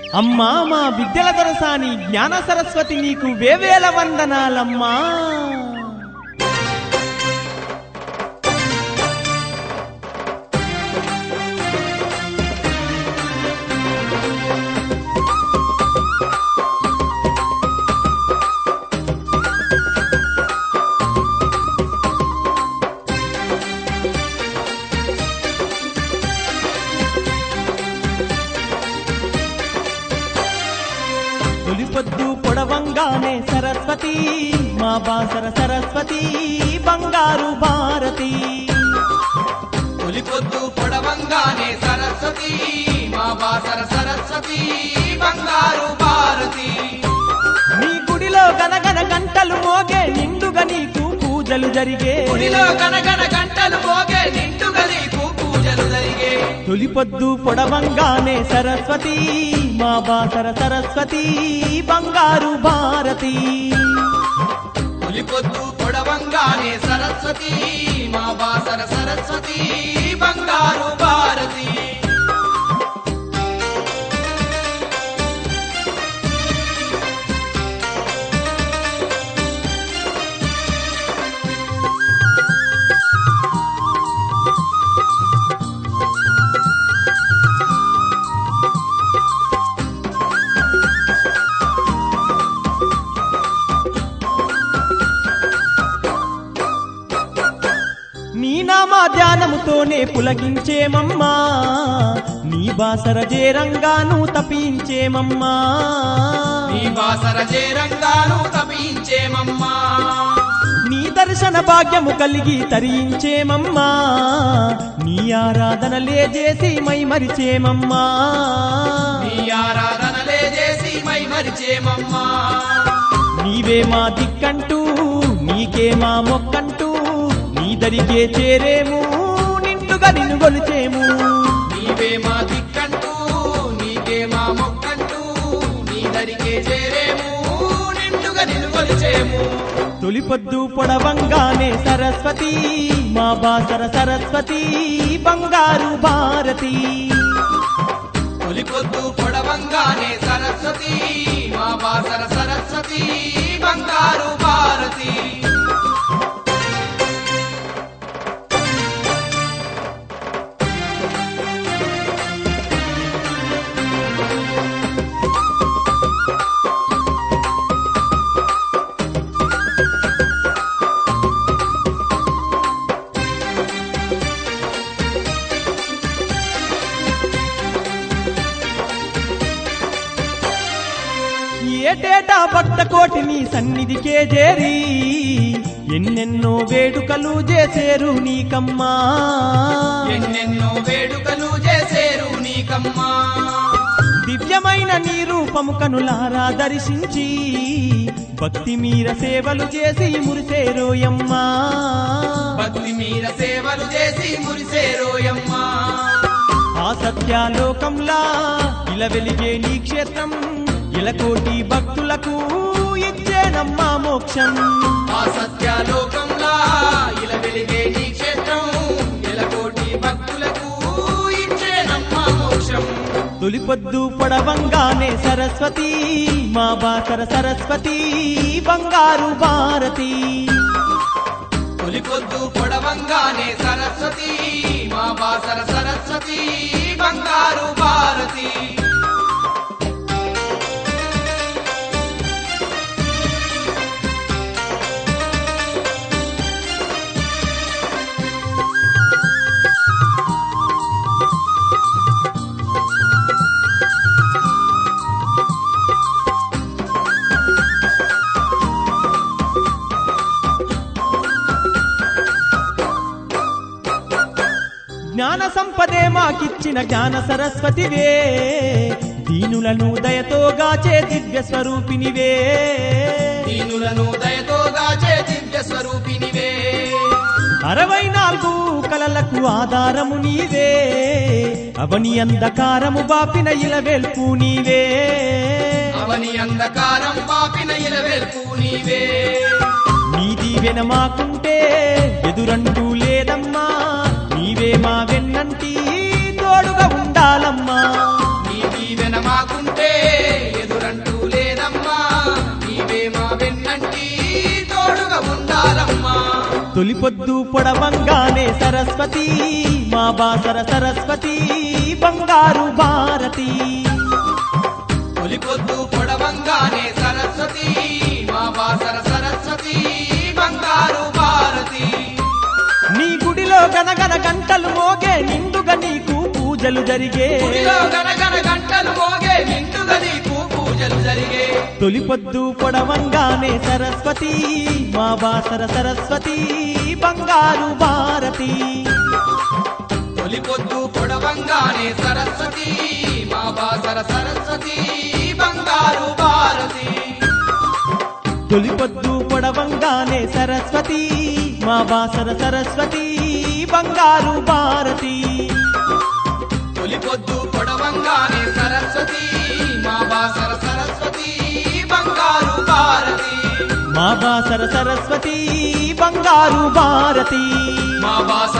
అమ్మా మా విద్యల దొరసాని జ్ఞాన సరస్వతి నీకు వేవేల వందనాలమ్మా తొలిపొద్దు పొడవంగానే సరస్వతి మా బాసర సరస్వతి బంగారు భారతి తొలిపొద్దు పొడవంగానే సరస్వతి మా బాసర సరస్వతి బంగారు భారతి నీ గుడిలో గనగన గంటలు మోగే నిండుగా నీకు పూజలు జరిగే గుడిలో గనగన గంటలు మోగే నిండుగా నీకు పూజలు జరిగే తొలిపొద్దు పొడవంగానే సరస్వతి మా బాసర సరస్వతి బంగారు భారతి తొలిపొద్దు పొడవంగానే సరస్వతి మా బాసర సరస్వతి బంగారు భారతి నీ నామా ధ్యానముతోనే పులగించేమమ్మా నీ బాసర జేరంగాను తపించేమమ్మా నీ బాసర చేరంగాను తపించేమమ్మా నీ దర్శన భాగ్యము కలిగి తరించేమమ్మా నీ ఆరాధనలే చేసి మై మరిచేమమ్మా నీ ఆరాధనలే చేసి మై మరిచేమమ్మా నీవే మా దిక్కంటూ నీకే మా మొక్కంటూ నీ దరికే చేరేము నిండుగా నిన్ను గొలిచేము నీవే మా దిక్కంటూ నీకే మా మొక్కంటూ నీ దరికే చేరేము నిండుగా నిలువలిచేము తొలిపొద్దు పొడవంగానే సరస్వతి మా బాసర సరస్వతి బంగారు భారతి తొలిపొద్దు పొడవంగానే సరస్వతి మా బాసర సరస్వతి బంగారు భారతి ఏటేటా భక్త కోటిని సన్నిధికే చేరి ఎన్నెన్నో వేడుకలు చేసేరు నీకమ్మా ఎన్నెన్నో వేడుకలు చేసేరు నీకమ్మా దివ్యమైన నీ రూపము కనులారా దర్శించి భక్తి మీర సేవలు చేసి మురిసేరోయమ్మా భక్తి మీర సేవలు చేసి మురిసేరోయమ్మా ఆ సత్యాలోకంలా ఇలా వెలిగే నీ క్షేత్రం ఇలకోటి భక్తులకు ఇచ్చేనమ్మా మోక్షం ఆ సత్యలోకంలా ఇలా వెలిగే నీ క్షేత్రం ఎలకోటి భక్తులకు ఇచ్చేనమ్మా మోక్షం తొలిపొద్దు పొడవంగానే సరస్వతి మా బాసర సరస్వతి బంగారు భారతి తొలిపొద్దు పొడవంగానే సరస్వతి మా బాసర సరస్వతి బంగారు భారతి జ్ఞాన సంపదే మాకిచ్చిన జ్ఞాన సరస్వతివే దీనులను దయతో గాచే దివ్య స్వరూపినివే దీనులను దయతో గాచే దివ్య స్వరూపినివే అరవై నాలుగు కలలకు ఆధారము నీవే అవని అంధకారము బాపిన ఇలవెల్పు నీవే అవని అంధకారం పాపిన ఇలవెల్పు నీవే నీ దీవెన మాకుంటే ఎదురంటూ లేదమ్మా నీవే మా వెన్నంటి తోడుగా ఉండాలమ్మా నీ దీవెన మాకుంటే తొలిపొద్దు పొడవంగానే సరస్వతి మా బాసర సరస్వతి బంగారు భారతి తొలిపొద్దు పొడవంగానే సరస్వతి మా బాసర సరస్వతి బంగారు భారతి నీ గుడిలో గనగన గంటలు మోగే నిండుగా నీకు పూజలు జరిగే గుడిలో గనగన గంటలు మోగే నిండుగా నీకు పూజలు జరిగే తొలిపొద్దు పొడవంగానే సరస్వతి మా బాసర సరస్వతి బంగారు భారతి తొలిపొద్దు పొడవంగానే సరస్వతి మా బాసర సరస్వతి బంగారు భారతి తొలిపొద్దు పొడవంగానే సరస్వతి మా బాసర సరస్వతి బంగారు భారతి తొలిపొద్దు పొడవంగానే సరస్వతి మా బాసర సరస్వతి బంగారు భారతి మా బాసర సరస్వతి బంగారు భారతి మా బాసర